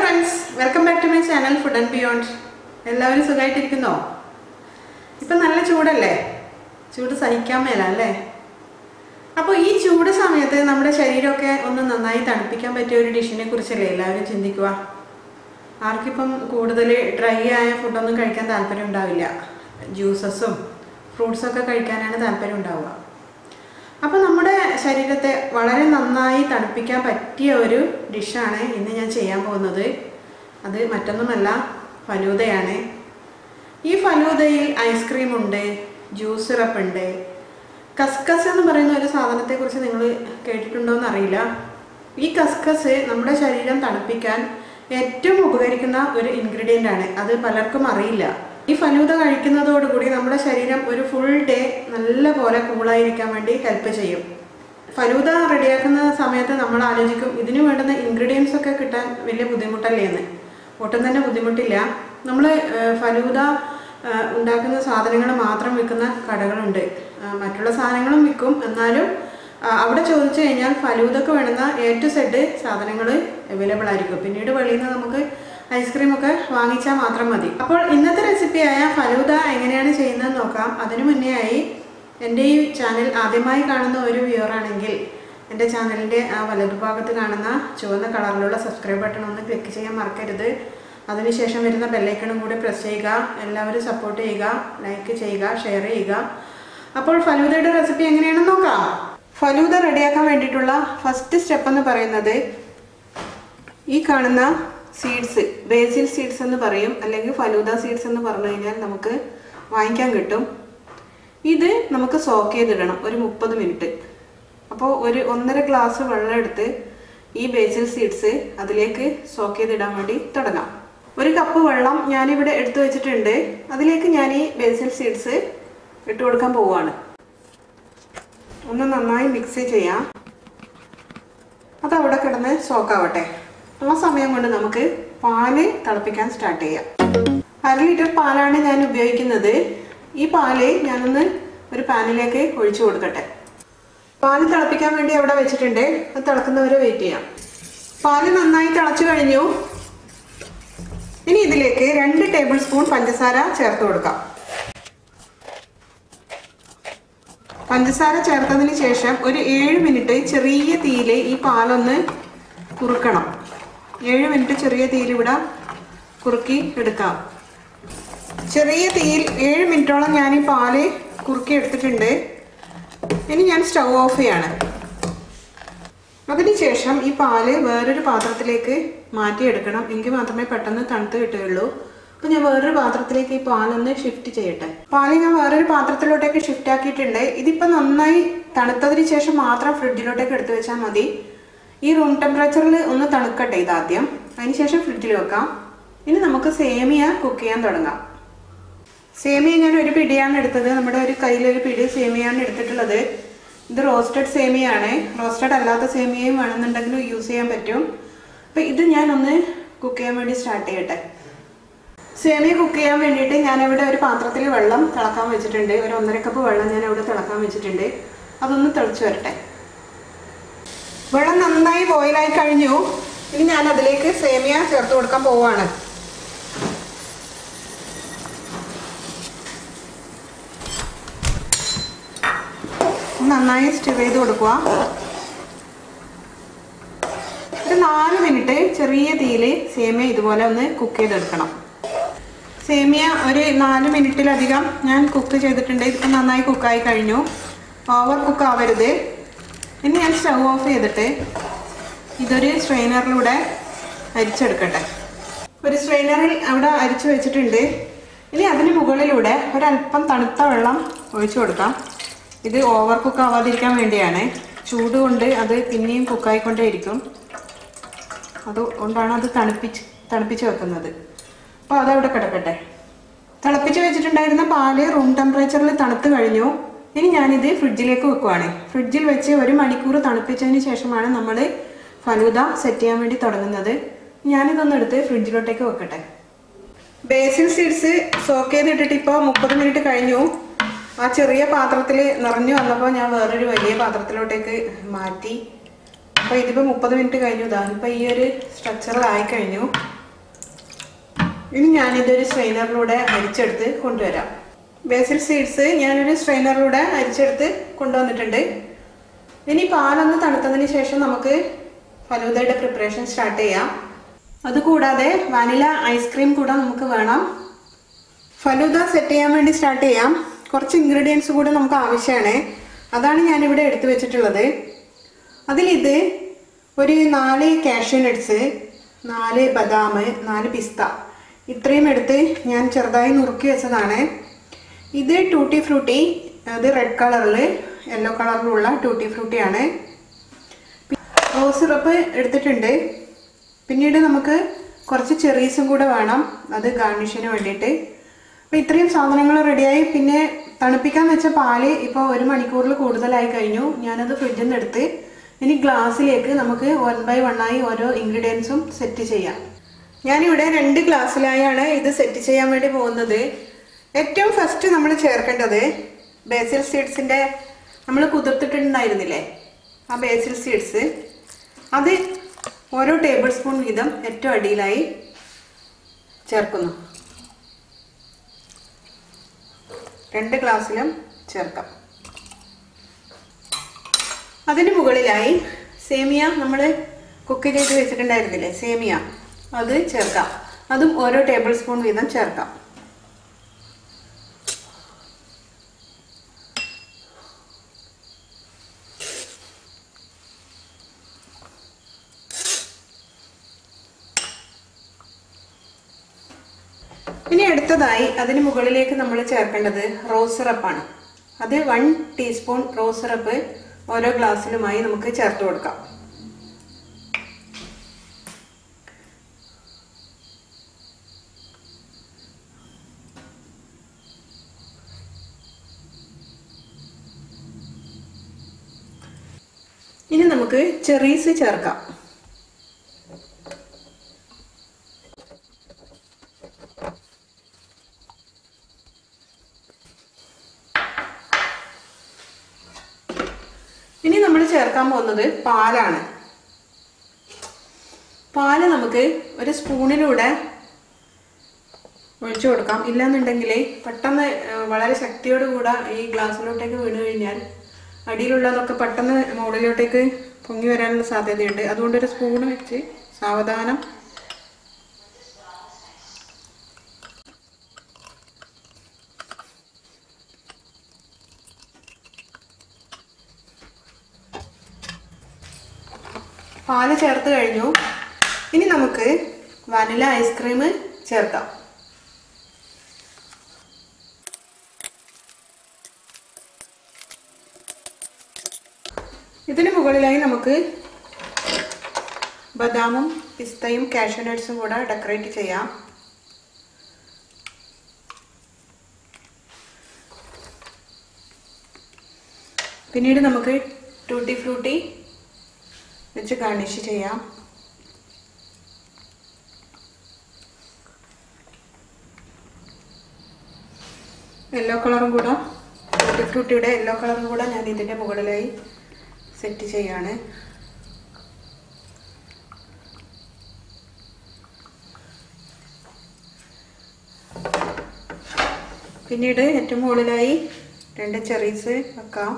friends welcome back to my channel food and beyond എല്ലാവരും സുഖമായിട്ടിരിക്കുന്നോ ഇപ്പം നല്ല ചൂടല്ലേ ചൂട് സഹിക്കാൻ മേല അല്ലേ അപ്പോൾ ഈ ചൂട് സമയത്ത് നമ്മുടെ ശരീരമൊക്കെ ഒന്ന് നന്നായി തണുപ്പിക്കാൻ പറ്റിയ ഒരു ഡിഷിനെ കുറിച്ചല്ലേ എല്ലാവരും ചിന്തിക്കുക ആർക്കിപ്പം കൂടുതൽ ഡ്രൈ ആയ ഫുഡൊന്നും കഴിക്കാൻ താല്പര്യം ഉണ്ടാവില്ല ജ്യൂസസും ഫ്രൂട്ട്സൊക്കെ കഴിക്കാനാണ് താല്പര്യം ഉണ്ടാവുക അപ്പോൾ നമ്മുടെ ശരീരത്തെ വളരെ നന്നായി തണുപ്പിക്കാൻ പറ്റിയ ഒരു ഡിഷാണ് ഇന്ന് ഞാൻ ചെയ്യാൻ പോകുന്നത് അത് മറ്റൊന്നുമല്ല ഫലൂദയാണ് ഈ ഫലൂദയിൽ ഐസ്ക്രീം ഉണ്ട് ജ്യൂസ് സിറപ്പ് ഉണ്ട് കസ്കസ് എന്ന് പറയുന്ന ഒരു സാധനത്തെക്കുറിച്ച് നിങ്ങൾ കേട്ടിട്ടുണ്ടോ എന്ന് അറിയില്ല ഈ കസ്കസ് നമ്മുടെ ശരീരം തണുപ്പിക്കാൻ ഏറ്റവും ഉപകരിക്കുന്ന ഒരു ഇൻഗ്രീഡിയൻ്റ് ആണ് അത് പലർക്കും അറിയില്ല ഈ ഫലൂദ കഴിക്കുന്നതോടുകൂടി നമ്മുടെ ശരീരം ഒരു ഫുൾ ഡേ നല്ല പോലെ കൂളായിരിക്കാൻ വേണ്ടി ഹെൽപ്പ് ചെയ്യും ഫലൂദ റെഡിയാക്കുന്ന സമയത്ത് നമ്മൾ ആലോചിക്കും ഇതിന് വേണ്ടുന്ന ഇൻഗ്രീഡിയൻസ് ഒക്കെ കിട്ടാൻ വലിയ ബുദ്ധിമുട്ടല്ലേ എന്ന് ഒട്ടും തന്നെ ബുദ്ധിമുട്ടില്ല നമ്മൾ ഫലൂദ ആ, ഉണ്ടാക്കുന്ന സാധനങ്ങൾ മാത്രം വിൽക്കുന്ന കടകളുണ്ട് ആ, മറ്റുള്ള സാധനങ്ങളും വിൽക്കും എന്നാലും ആ, അവിടെ ചോദിച്ചു കഴിഞ്ഞാൽ ഫലൂദക്ക് വേണ്ടുന്ന എ ടു സെഡ് സാധനങ്ങൾ അവൈലബിൾ ആയിരിക്കും പിന്നീട് വെളിയിൽ നിന്ന് നമുക്ക് ഐസ്ക്രീം ഒക്കെ വാങ്ങിച്ചാൽ മാത്രം മതി അപ്പോൾ ഇന്നത്തെ റെസിപ്പിയായ ഫലൂദ എങ്ങനെയാണ് ചെയ്യുന്നത് നോക്കാം അതിനു മുന്നേ ആയി എൻ്റെ ഈ ചാനൽ ആദ്യമായി കാണുന്ന ഒരു വ്യൂവർ ആണെങ്കിൽ എൻ്റെ ചാനലിൻ്റെ ആ വലതുഭാഗത്ത് കാണുന്ന ചുവന്ന കളറിലുള്ള സബ്സ്ക്രൈബ് ബട്ടൺ ഒന്ന് ക്ലിക്ക് ചെയ്യാൻ മറക്കരുത് അതിനുശേഷം വരുന്ന ബെല്ലൈക്കണും കൂടി പ്രസ് ചെയ്യുക എല്ലാവരും സപ്പോർട്ട് ചെയ്യുക ലൈക്ക് ചെയ്യുക ഷെയർ ചെയ്യുക അപ്പോൾ ഫലൂദയുടെ റെസിപ്പി എങ്ങനെയാണെന്ന് നോക്കാം ഫലൂദ റെഡിയാക്കാൻ വേണ്ടിയിട്ടുള്ള ഫസ്റ്റ് സ്റ്റെപ്പ് എന്ന് പറയുന്നത് ഈ കാണുന്ന സീഡ്സ് ബേസിൽ സീഡ്സ് എന്ന് പറയും അല്ലെങ്കിൽ ഫലൂദ സീഡ്സ് എന്ന് പറഞ്ഞു കഴിഞ്ഞാൽ നമുക്ക് വാങ്ങിക്കാൻ കിട്ടും ഇത് നമുക്ക് സോക്ക് ചെയ്തിടണം ഒരു മുപ്പത് മിനിറ്റ് അപ്പോൾ ഒരു ഒന്നര ഗ്ലാസ് വെള്ളം എടുത്ത് ഈ ബേസിൽ സീഡ്സ് അതിലേക്ക് സോക്ക് ചെയ്തിടാൻ വേണ്ടി തുടങ്ങാം ഒരു കപ്പ് വെള്ളം ഞാനിവിടെ എടുത്തു വെച്ചിട്ടുണ്ട് അതിലേക്ക് ഞാൻ ഈ ബേസിൽ സീഡ്സ് ഇട്ട് കൊടുക്കാൻ പോവുകയാണ് ഒന്ന് നന്നായി മിക്സ് ചെയ്യാം അത് അവിടെ കിടന്ന് സോക്കാവട്ടെ ആ സമയം കൊണ്ട് നമുക്ക് പാല് തിളപ്പിക്കാൻ സ്റ്റാർട്ട് ചെയ്യാം അര ലിറ്റർ പാലാണ് ഞാൻ ഉപയോഗിക്കുന്നത് ഈ പാല് ഞാനൊന്ന് ഒരു പാനിലേക്ക് ഒഴിച്ചു കൊടുക്കട്ടെ പാല് തിളപ്പിക്കാൻ വേണ്ടി അവിടെ വെച്ചിട്ടുണ്ട് അത് തിളക്കുന്നവരെ വെയിറ്റ് ചെയ്യാം പാല് നന്നായി തിളച്ചു കഴിഞ്ഞു ഇനി ഇതിലേക്ക് രണ്ട് ടേബിൾ സ്പൂൺ പഞ്ചസാര ചേർത്ത് കൊടുക്കാം പഞ്ചസാര ചേർത്തതിന് ശേഷം ഒരു ഏഴ് മിനിറ്റ് ചെറിയ തീയിൽ ഈ പാലൊന്ന് കുറുക്കണം ഏഴ് മിനിറ്റ് ചെറിയ തീയിൽ ഇവിടെ കുറുക്കി എടുക്കാം ചെറിയ തീയിൽ ഏഴ് മിനിറ്റോളം ഞാൻ ഈ പാല് കുറുക്കി എടുത്തിട്ടുണ്ട് ഇനി ഞാൻ സ്റ്റൗ ഓഫ് ചെയ്യാണ് അതിനുശേഷം ഈ പാല് വേറൊരു പാത്രത്തിലേക്ക് മാറ്റിയെടുക്കണം എങ്കിൽ മാത്രമേ പെട്ടെന്ന് തണുത്ത് കിട്ടുകയുള്ളൂ അപ്പോൾ ഞാൻ വേറൊരു പാത്രത്തിലേക്ക് ഈ പാലൊന്ന് ഷിഫ്റ്റ് ചെയ്യട്ടെ പാല് ഞാൻ വേറൊരു പാത്രത്തിലോട്ടേക്ക് ഷിഫ്റ്റ് ആക്കിയിട്ടുണ്ട് ഇതിപ്പോൾ നന്നായി തണുത്തതിന് ശേഷം മാത്രം ഫ്രിഡ്ജിലോട്ടേക്ക് എടുത്തു വെച്ചാൽ മതി ഈ റൂം ടെമ്പറേച്ചറിൽ ഒന്ന് തണുക്കട്ടെ ഇതാദ്യം അതിനുശേഷം ഫ്രിഡ്ജിൽ വെക്കാം ഇനി നമുക്ക് സേമിയ കുക്ക് ചെയ്യാൻ തുടങ്ങാം സേമിയ ഞാൻ ഒരു പിടിയാണ് എടുത്തത് നമ്മുടെ ഒരു കയ്യിലൊരു പിടി സേമിയാണ് എടുത്തിട്ടുള്ളത് ഇത് റോസ്റ്റഡ് സേമിയാണ് റോസ്റ്റഡ് അല്ലാത്ത സേമിയയും വേണമെന്നുണ്ടെങ്കിൽ യൂസ് ചെയ്യാൻ പറ്റും അപ്പം ഇത് ഞാനൊന്ന് കുക്ക് ചെയ്യാൻ വേണ്ടി സ്റ്റാർട്ട് ചെയ്യട്ടെ സേമിയ കുക്ക് ചെയ്യാൻ വേണ്ടിയിട്ട് ഞാനിവിടെ ഒരു പാത്രത്തിൽ വെള്ളം തിളക്കാൻ വെച്ചിട്ടുണ്ട് ഒരു ഒന്നര കപ്പ് വെള്ളം ഞാൻ ഇവിടെ തിളക്കാൻ വെച്ചിട്ടുണ്ട് അതൊന്ന് തിളച്ച് വരട്ടെ വെള്ളം നന്നായി ബോയിലായി കഴിഞ്ഞു ഇനി ഞാൻ അതിലേക്ക് സേമിയ ചേർത്ത് കൊടുക്കാൻ പോവുകയാണ് നന്നായി സ്റ്റിർ ചെയ്ത് കൊടുക്കുക ഒരു നാല് മിനിറ്റ് ചെറിയ തീയിൽ സേമിയ ഇതുപോലെ ഒന്ന് കുക്ക് ചെയ്തെടുക്കണം സേമിയ ഒരു നാല് മിനിറ്റിലധികം ഞാൻ കുക്ക് ചെയ്തിട്ടുണ്ട് ഇപ്പം നന്നായി കുക്കായി കഴിഞ്ഞു ഓവർ കുക്ക് ആവരുത് ഇനി ഞാൻ സ്റ്റൗ ഓഫ് ചെയ്തിട്ട് ഇതൊരു സ്ട്രെയിനറിലൂടെ അരിച്ചെടുക്കട്ടെ ഒരു സ്ട്രെയിനറിൽ അവിടെ അരിച്ചു വെച്ചിട്ടുണ്ട് ഇനി അതിന് മുകളിലൂടെ ഒരല്പം തണുത്ത വെള്ളം ഒഴിച്ചു കൊടുക്കാം ഇത് ഓവർ കുക്ക് ആവാതിരിക്കാൻ വേണ്ടിയാണ് ചൂട് കൊണ്ട് അത് പിന്നെയും കുക്കായിക്കൊണ്ടേയിരിക്കും അതുകൊണ്ടാണ് അത് തണുപ്പിച്ച് തണുപ്പിച്ച് വെക്കുന്നത് അപ്പോൾ അതവിടെ കിടക്കട്ടെ തിളപ്പിച്ച് വെച്ചിട്ടുണ്ടായിരുന്ന പാല് റൂം ടെമ്പറേച്ചറിൽ തണുത്ത് കഴിഞ്ഞു ഇനി ഞാനിത് ഫ്രിഡ്ജിലേക്ക് വെക്കുവാണ് ഫ്രിഡ്ജിൽ വെച്ച് ഒരു മണിക്കൂർ തണുപ്പിച്ചതിന് ശേഷമാണ് നമ്മൾ ഫലൂദ സെറ്റ് ചെയ്യാൻ വേണ്ടി തുടങ്ങുന്നത് ഞാനിതൊന്ന് എടുത്ത് ഫ്രിഡ്ജിലോട്ടേക്ക് വെക്കട്ടെ ബേസിൽ സീഡ്സ് സോക്ക് ചെയ്തിട്ടിട്ട് ഇപ്പോൾ മുപ്പത് മിനിറ്റ് കഴിഞ്ഞു ആ ചെറിയ പാത്രത്തിൽ നിറഞ്ഞു വന്നപ്പോൾ ഞാൻ വേറൊരു വലിയ പാത്രത്തിലോട്ടേക്ക് മാറ്റി അപ്പോൾ ഇതിപ്പോൾ മുപ്പത് മിനിറ്റ് കഴിഞ്ഞു ഇതാ ഇപ്പോൾ ഈ ഒരു സ്ട്രക്ചറിലായി കഴിഞ്ഞു ഇനി ഞാനിതൊരു സ്ട്രെയിനറിലൂടെ അരിച്ചെടുത്ത് കൊണ്ടുവരാം ബേസിൽ സീഡ്സ് ഞാനൊരു സ്ട്രെയിനറിലൂടെ അരിച്ചെടുത്ത് കൊണ്ടുവന്നിട്ടുണ്ട് ഇനി പാലൊന്ന് തണുത്തതിന് ശേഷം നമുക്ക് ഫലൂദയുടെ പ്രിപ്പറേഷൻ സ്റ്റാർട്ട് ചെയ്യാം അതുകൂടാതെ വാനില ഐസ്ക്രീം കൂടെ നമുക്ക് വേണം ഫലൂദ സെറ്റ് ചെയ്യാൻ വേണ്ടി സ്റ്റാർട്ട് ചെയ്യാം കുറച്ച് ഇൻഗ്രീഡിയൻസ് കൂടെ നമുക്ക് ആവശ്യമാണ് അതാണ് ഞാനിവിടെ എടുത്തു വെച്ചിട്ടുള്ളത് അതിലിത് ഒരു നാല് കാഷ്യൂ നട്ട്സ് നാല് ബദാം നാല് പിസ്ത ഇത്രയും എടുത്ത് ഞാൻ ചെറുതായി നുറുക്കി വെച്ചതാണ് ഇത് ടൂട്ടി ഫ്രൂട്ടി അത് റെഡ് കളറിൽ യെല്ലോ കളറിലുള്ള ടൂട്ടി ഫ്രൂട്ടിയാണ് റോസ് സിറപ്പ് എടുത്തിട്ടുണ്ട് പിന്നീട് നമുക്ക് കുറച്ച് ചെറീസും കൂടെ വേണം അത് ഗാർണിഷിന് വേണ്ടിയിട്ട് അപ്പോൾ ഇത്രയും സാധനങ്ങൾ റെഡിയായി പിന്നെ തണുപ്പിക്കാൻ വെച്ച പാല് ഇപ്പോൾ ഒരു മണിക്കൂറിൽ കൂടുതലായി കഴിഞ്ഞു ഞാനത് ഫ്രിഡ്ജിൽ നിന്ന് എടുത്ത് ഇനി ഗ്ലാസ്സിലേക്ക് നമുക്ക് വൺ ബൈ വണ്ണായി ഓരോ ഇൻഗ്രീഡിയൻസും സെറ്റ് ചെയ്യാം ഞാനിവിടെ രണ്ട് ഗ്ലാസ്സിലായാണ് ഇത് സെറ്റ് ചെയ്യാൻ വേണ്ടി പോകുന്നത് ഏറ്റവും ഫസ്റ്റ് നമ്മൾ ചേർക്കേണ്ടത് ബേസിൽ സീഡ്സിൻ്റെ നമ്മൾ കുതിർത്തിട്ടുണ്ടായിരുന്നില്ലേ ആ ബേസിൽ സീഡ്സ് അത് ഓരോ ടേബിൾ സ്പൂൺ വീതം ഏറ്റവും അടിയിലായി ചേർക്കുന്നു രണ്ട് ഗ്ലാസ്സിലും ചേർക്കാം അതിന് മുകളിലായി സേമിയ നമ്മൾ കുക്ക് ചെയ്ത് വെച്ചിട്ടുണ്ടായിരുന്നില്ലേ സേമിയ അത് ചേർക്കാം അതും ഓരോ ടേബിൾ സ്പൂൺ വീതം ചേർക്കാം ഇനി അടുത്തതായി അതിന് മുകളിലേക്ക് നമ്മൾ ചേർക്കേണ്ടത് റോസ് സിറപ്പാണ് അത് വൺ ടീസ്പൂൺ റോസ് സിറപ്പ് ഓരോ ഗ്ലാസ്സിലുമായി നമുക്ക് ചേർത്ത് കൊടുക്കാം ഇനി നമുക്ക് ചെറീസ് ചേർക്കാം ഇനി നമ്മൾ ചേർക്കാൻ പോകുന്നത് പാലാണ് പാല് നമുക്ക് ഒരു സ്പൂണിലൂടെ ഒഴിച്ചു കൊടുക്കാം ഇല്ലാന്നുണ്ടെങ്കിൽ പെട്ടെന്ന് ഏഹ്, വളരെ ശക്തിയോടുകൂടെ ഈ ഗ്ലാസ്സിലോട്ടേക്ക് വീണ് കഴിഞ്ഞാൽ അടിയിലുള്ളതൊക്കെ പെട്ടെന്ന് മുകളിലോട്ടേക്ക് പൊങ്ങി വരാനുള്ള സാധ്യതയുണ്ട് അതുകൊണ്ട് ഒരു സ്പൂൺ വെച്ച് സാവധാനം പാല് ചേർത്ത് കഴിഞ്ഞു ഇനി നമുക്ക് വനില ഐസ്ക്രീം ചേർക്കാം ഇതിന് മുകളിലായി നമുക്ക് ബദാമും പിസ്തയും കാഷ്യൂ നട്ട്സും കൂടെ ഡെക്കറേറ്റ് ചെയ്യാം പിന്നീട് നമുക്ക് ടൂട്ടി ഫ്രൂട്ടി വെച്ച് ഗാർണിഷ് ചെയ്യാം യെല്ലോ കളറും കൂടെ ടൂട്ടി ഫ്രൂട്ടിയുടെ യെല്ലോ കളറും കൂടെ ഞാൻ ഇതിൻ്റെ മുകളിലായി സെറ്റ് ചെയ്യാണ് പിന്നീട് ഏറ്റവും മുകളിലായി രണ്ട് ചെറീസ് വെക്കാം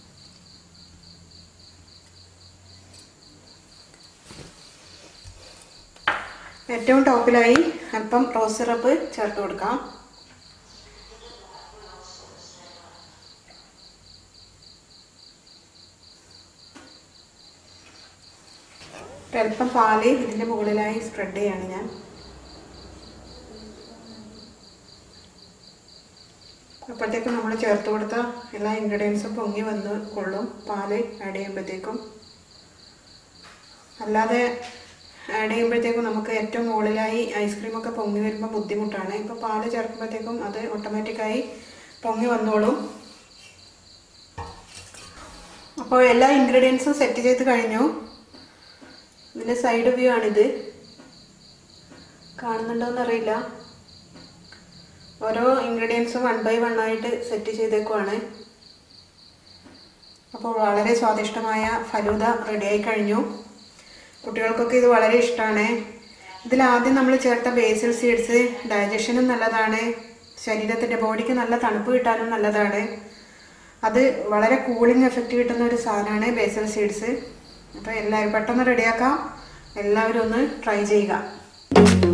ഏറ്റവും ടോപ്പിലായി അല്പം റോസ് സിറപ്പ് ചേർത്ത് കൊടുക്കാം ഒരല്പം പാല് ഇതിൻ്റെ മുകളിലായി സ്പ്രെഡ് ചെയ്യാണ് ഞാൻ അപ്പോഴത്തേക്കും നമ്മൾ ചേർത്ത് കൊടുത്ത എല്ലാ ഇൻഗ്രീഡിയൻസും പൊങ്ങി വന്ന് കൊള്ളും പാല് ആഡ് ചെയ്യുമ്പോഴത്തേക്കും അല്ലാതെ ആഡ് ചെയ്യുമ്പോഴത്തേക്കും നമുക്ക് ഏറ്റവും മുകളിലായി ഐസ്ക്രീമൊക്കെ പൊങ്ങി വരുമ്പോൾ ബുദ്ധിമുട്ടാണ് ഇപ്പോൾ പാല് ചേർക്കുമ്പോഴത്തേക്കും അത് ഓട്ടോമാറ്റിക്കായി പൊങ്ങി വന്നോളും അപ്പോൾ എല്ലാ ഇൻഗ്രീഡിയൻസും സെറ്റ് ചെയ്ത് കഴിഞ്ഞു ഇതിൻ്റെ സൈഡ് വ്യൂ ആണിത് കാണുന്നുണ്ടോയെന്ന് അറിയില്ല ഓരോ ഇൻഗ്രീഡിയൻസും വൺ ബൈ വൺ ആയിട്ട് സെറ്റ് ചെയ്തേക്കുവാണ് അപ്പോൾ വളരെ സ്വാദിഷ്ടമായ ഫലൂദ റെഡിയായി കഴിഞ്ഞു കുട്ടികൾക്കൊക്കെ ഇത് വളരെ ഇഷ്ടമാണ് ഇതിൽ ആദ്യം നമ്മൾ ചേർത്ത ബേസിൽ സീഡ്സ് ഡൈജഷനും നല്ലതാണ് ശരീരത്തിൻ്റെ ബോഡിക്ക് നല്ല തണുപ്പ് കിട്ടാനും നല്ലതാണ് അത് വളരെ കൂളിംഗ് എഫക്റ്റ് കിട്ടുന്ന ഒരു സാധനമാണ് ബേസിൽ സീഡ്സ് അപ്പോൾ എല്ലാവരും പെട്ടെന്ന് റെഡിയാക്കാം എല്ലാവരും ഒന്ന് ട്രൈ ചെയ്യുക